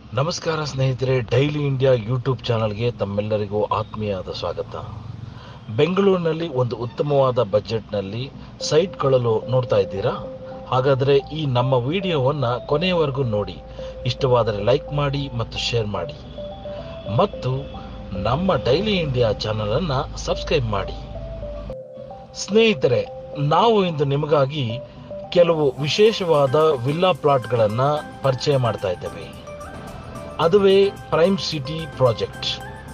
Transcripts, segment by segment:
ನಮಸ್ಕಾರ ಸ್ನೇಹಿತರೆ daily India YouTube ಚಾನಲ್ಗೆ ತಮ್ಮೆಲ್ಲರಿಗೂ ಆತ್ಮೀಯವಾದ ಸ್ವಾಗತ ಬೆಂಗಳೂರಿನಲ್ಲಿ ಒಂದು ಉತ್ತಮವಾದ ಬಜೆಟ್ನಲ್ಲಿ ಸೈಟ್ಗಳನ್ನು ನೋಡ್ತಾ ಇದ್ದೀರಾ ಹಾಗಾದರೆ ಈ ನಮ್ಮ ವಿಡಿಯೋವನ್ನು ಕೊನೆಯವರೆಗೂ ನೋಡಿ ಇಷ್ಟವಾದರೆ ಲೈಕ್ ಮಾಡಿ ಮತ್ತು ಶೇರ್ ಮಾಡಿ ಮತ್ತು ನಮ್ಮ ಡೈಲಿ ಇಂಡಿಯಾ ಚಾನಲನ್ನು ಸಬ್ಸ್ಕ್ರೈಬ್ ಮಾಡಿ ಸ್ನೇಹಿತರೆ ನಾವು ಇಂದು ನಿಮಗಾಗಿ ಕೆಲವು ವಿಶೇಷವಾದ ವಿಲ್ಲಾ ಪ್ಲಾಟ್ಗಳನ್ನು ಪರಿಚಯ ಮಾಡ್ತಾ ಇದ್ದೇವೆ ಅದುವೇ ಪ್ರೈಮ್ ಸಿಟಿ ಪ್ರಾಜೆಕ್ಟ್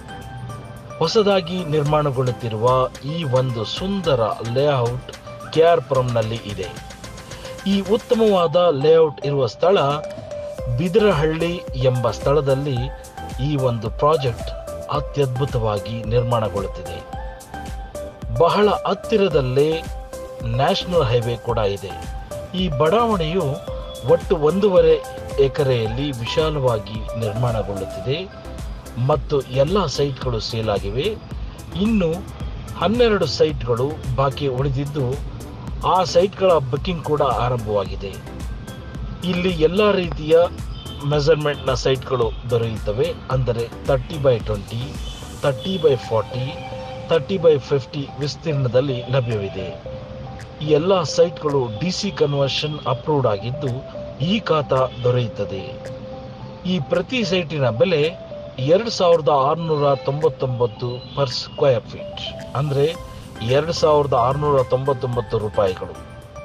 ಹೊಸದಾಗಿ ನಿರ್ಮಾಣಗೊಳ್ಳುತ್ತಿರುವ ಈ ಒಂದು ಸುಂದರ ಲೇಔಟ್ ಕೆ ಆರ್ ಪುರಂನಲ್ಲಿ ಇದೆ ಈ ಉತ್ತಮವಾದ ಲೇಔಟ್ ಇರುವ ಸ್ಥಳ ಬಿದರಹಳ್ಳಿ ಎಂಬ ಸ್ಥಳದಲ್ಲಿ ಈ ಒಂದು ಪ್ರಾಜೆಕ್ಟ್ ಅತ್ಯದ್ಭುತವಾಗಿ ನಿರ್ಮಾಣಗೊಳ್ಳುತ್ತಿದೆ ಬಹಳ ಹತ್ತಿರದಲ್ಲೇ ನ್ಯಾಷನಲ್ ಹೈವೇ ಕೂಡ ಇದೆ ಈ ಬಡಾವಣೆಯು ಒಟ್ಟು ಒಂದೂವರೆ ಎಕರೆಯಲ್ಲಿ ವಿಶಾಲವಾಗಿ ನಿರ್ಮಾಣಗೊಳ್ಳುತ್ತಿದೆ ಮತ್ತು ಎಲ್ಲ ಸೈಟ್ಗಳು ಸೇಲ್ ಆಗಿವೆ ಇನ್ನು ಹನ್ನೆರಡು ಸೈಟ್ಗಳು ಬಾಕಿ ಉಳಿದಿದ್ದು ಆ ಸೈಟ್ಗಳ ಬುಕ್ಕಿಂಗ್ ಕೂಡ ಆರಂಭವಾಗಿದೆ ಇಲ್ಲಿ ಎಲ್ಲ ರೀತಿಯ ಮೆಜರ್ಮೆಂಟ್ನ ಸೈಟ್ಗಳು ದೊರೆಯುತ್ತವೆ ಅಂದರೆ thirty by twenty thirty by forty thirty by fifty ವಿಸ್ತೀರ್ಣದಲ್ಲಿ ಲಭ್ಯವಿದೆ ಈ ಎಲ್ಲ ಸೈಟ್ಗಳು ಡಿ ಸಿ ಕನ್ವರ್ಷನ್ ಅಪ್ರೂವ್ಡ್ ಆಗಿದ್ದು ಈ ಖಾತಾ ದೊರೆಯುತ್ತದೆ ಈ ಪ್ರತಿ ಸೈಟಿನ ಬೆಲೆ ಎರಡು ಸಾವಿರದ ಆರುನೂರ ತೊಂಬತ್ತೊಂಬತ್ತು ಪರ್ ಸ್ಕ್ವೇರ್ ಫೀಟ್ ಅಂದರೆ ಎರಡು ಸಾವಿರದ ಆರುನೂರ ತೊಂಬತ್ತೊಂಬತ್ತು ರೂಪಾಯಿಗಳು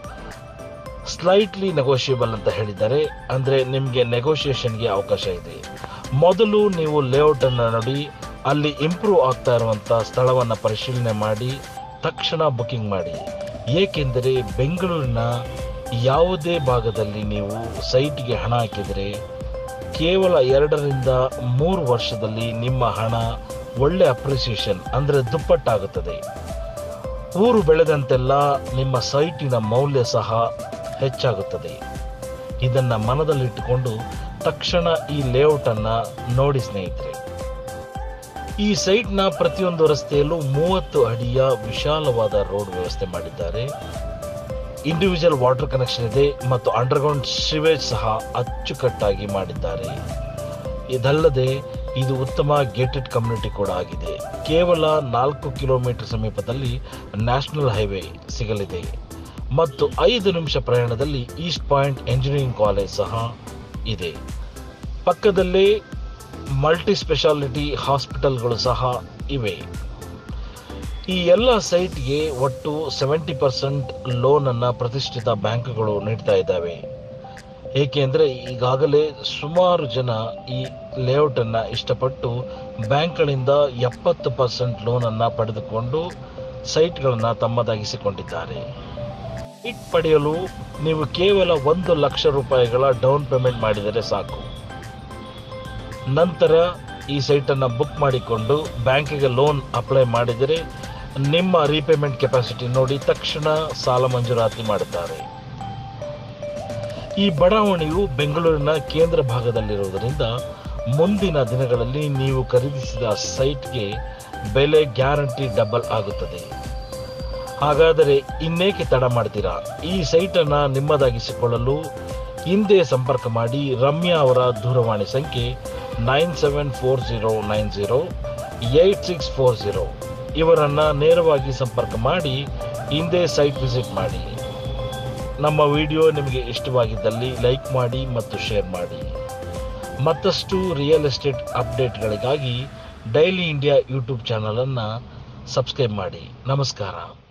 ಸ್ಲೈಟ್ಲಿ ನೆಗೋಷಿಯಬಲ್ ಅಂತ ಹೇಳಿದ್ದಾರೆ ಅಂದರೆ ನಿಮಗೆ ನೆಗೋಷಿಯೇಷನ್ಗೆ ಅವಕಾಶ ಇದೆ ಮೊದಲು ನೀವು ಲೇಔಟ್ ಅನ್ನು ನೋಡಿ ಅಲ್ಲಿ ಇಂಪ್ರೂವ್ ಆಗ್ತಾ ಇರುವಂಥ ಸ್ಥಳವನ್ನು ಪರಿಶೀಲನೆ ಮಾಡಿ ತಕ್ಷಣ ಬುಕಿಂಗ್ ಮಾಡಿ ಏಕೆಂದರೆ ಬೆಂಗಳೂರಿನ ಯಾವುದೇ ಭಾಗದಲ್ಲಿ ನೀವು ಸೈಟ್ಗೆ ಹಣ ಹಾಕಿದರೆ ಕೇವಲ ಎರಡರಿಂದ ಮೂರು ವರ್ಷದಲ್ಲಿ ನಿಮ್ಮ ಹಣ ಒಳ್ಳೆ ಅಪ್ರಿಸಿಯೇಷನ್ ಅಂದರೆ ದುಪ್ಪಟ್ಟಾಗುತ್ತದೆ ಊರು ಬೆಳೆದಂತೆಲ್ಲ ನಿಮ್ಮ ಸೈಟಿನ ಮೌಲ್ಯ ಸಹ ಹೆಚ್ಚಾಗುತ್ತದೆ ಇದನ್ನು ಮನದಲ್ಲಿಟ್ಟುಕೊಂಡು ತಕ್ಷಣ ಈ ಲೇಔಟ್ ಅನ್ನ ನೋಡಿ ಸ್ನೇಹಿತರೆ ಈ ಸೈಟ್ನ ಪ್ರತಿಯೊಂದು ರಸ್ತೆಯಲ್ಲೂ ಮೂವತ್ತು ಅಡಿಯ ವಿಶಾಲವಾದ ರೋಡ್ ವ್ಯವಸ್ಥೆ ಮಾಡಿದ್ದಾರೆ ಇಂಡಿವಿಜುವಲ್ ವಾಟರ್ ಕನೆಕ್ಷನ್ ಇದೆ ಮತ್ತು ಅಂಡರ್ಗ್ರೌಂಡ್ ಸಿವೇಜ್ ಸಹ ಅಚ್ಚುಕಟ್ಟಾಗಿ ಮಾಡಿದ್ದಾರೆ ಇದಲ್ಲದೆ ಇದು ಉತ್ತಮ ಗೇಟೆಡ್ ಕಮ್ಯುನಿಟಿ ಕೂಡ ಆಗಿದೆ ಕೇವಲ ನಾಲ್ಕು ಕಿಲೋಮೀಟರ್ ಸಮೀಪದಲ್ಲಿ ನ್ಯಾಷನಲ್ ಹೈವೇ ಸಿಗಲಿದೆ ಮತ್ತು ಐದು ನಿಮಿಷ ಪ್ರಯಾಣದಲ್ಲಿ ಈಸ್ಟ್ ಪಾಯಿಂಟ್ ಎಂಜಿನಿಯರಿಂಗ್ ಕಾಲೇಜ್ ಸಹ ಇದೆ ಪಕ್ಕದಲ್ಲೇ ಮಲ್ಟಿ ಸ್ಪೆಷಾಲಿಟಿ ಹಾಸ್ಪಿಟಲ್ಗಳು ಸಹ ಇವೆ ಈ ಎಲ್ಲ ಸೈಟ್ಗೆ ಒಟ್ಟು ಸೆವೆಂಟಿ ಪರ್ಸೆಂಟ್ ಲೋನನ್ನು ಪ್ರತಿಷ್ಠಿತ ಬ್ಯಾಂಕ್ಗಳು ನೀಡ್ತಾ ಇದ್ದಾವೆ ಏಕೆಂದರೆ ಈಗಾಗಲೇ ಸುಮಾರು ಜನ ಈ ಲೇಔಟನ್ನು ಇಷ್ಟಪಟ್ಟು ಬ್ಯಾಂಕ್ಗಳಿಂದ ಎಪ್ಪತ್ತು ಪರ್ಸೆಂಟ್ ಲೋನನ್ನು ಪಡೆದುಕೊಂಡು ಸೈಟ್ಗಳನ್ನು ತಮ್ಮದಾಗಿಸಿಕೊಂಡಿದ್ದಾರೆ ಸೈಟ್ ಪಡೆಯಲು ನೀವು ಕೇವಲ ಒಂದು ಲಕ್ಷ ರೂಪಾಯಿಗಳ ಡೌನ್ ಪೇಮೆಂಟ್ ಮಾಡಿದರೆ ಸಾಕು ನಂತರ ಈ ಸೈಟನ್ನು ಬುಕ್ ಮಾಡಿಕೊಂಡು ಬ್ಯಾಂಕಿಗೆ ಲೋನ್ ಅಪ್ಲೈ ಮಾಡಿದರೆ ನಿಮ್ಮ ರೀಪೇಮೆಂಟ್ ಕೆಪಾಸಿಟಿ ನೋಡಿ ತಕ್ಷಣ ಸಾಲ ಮಂಜೂರಾತಿ ಮಾಡುತ್ತಾರೆ ಈ ಬಡಾವಣೆಯು ಬೆಂಗಳೂರಿನ ಕೇಂದ್ರ ಭಾಗದಲ್ಲಿರುವುದರಿಂದ ಮುಂದಿನ ದಿನಗಳಲ್ಲಿ ನೀವು ಖರೀದಿಸಿದ ಸೈಟ್ಗೆ ಬೆಲೆ ಗ್ಯಾರಂಟಿ ಡಬಲ್ ಆಗುತ್ತದೆ ಹಾಗಾದರೆ ಇನ್ನೇಕೆ ತಡ ಮಾಡ್ತೀರಾ ಈ ಸೈಟನ್ನು ನಿಮ್ಮದಾಗಿಸಿಕೊಳ್ಳಲು ಹಿಂದೆ ಸಂಪರ್ಕ ಮಾಡಿ ರಮ್ಯಾ ಅವರ ದೂರವಾಣಿ ಸಂಖ್ಯೆ nine seven four zero nine zero eight six four zero ಇವರನ್ನು ನೇರವಾಗಿ ಸಂಪರ್ಕ ಮಾಡಿ ಹಿಂದೆ ಸೈಟ್ ವಿಸಿಟ್ ಮಾಡಿ ನಮ್ಮ ವಿಡಿಯೋ ನಿಮಗೆ ಇಷ್ಟವಾಗಿದ್ದಲ್ಲಿ ಲೈಕ್ ಮಾಡಿ ಮತ್ತು ಶೇರ್ ಮಾಡಿ ಮತ್ತಷ್ಟು ರಿಯಲ್ ಎಸ್ಟೇಟ್ ಅಪ್ಡೇಟ್ಗಳಿಗಾಗಿ ಡೈಲಿ ಇಂಡಿಯಾ ಯೂಟ್ಯೂಬ್ ಚಾನಲನ್ನು ಸಬ್ಸ್ಕ್ರೈಬ್ ಮಾಡಿ ನಮಸ್ಕಾರ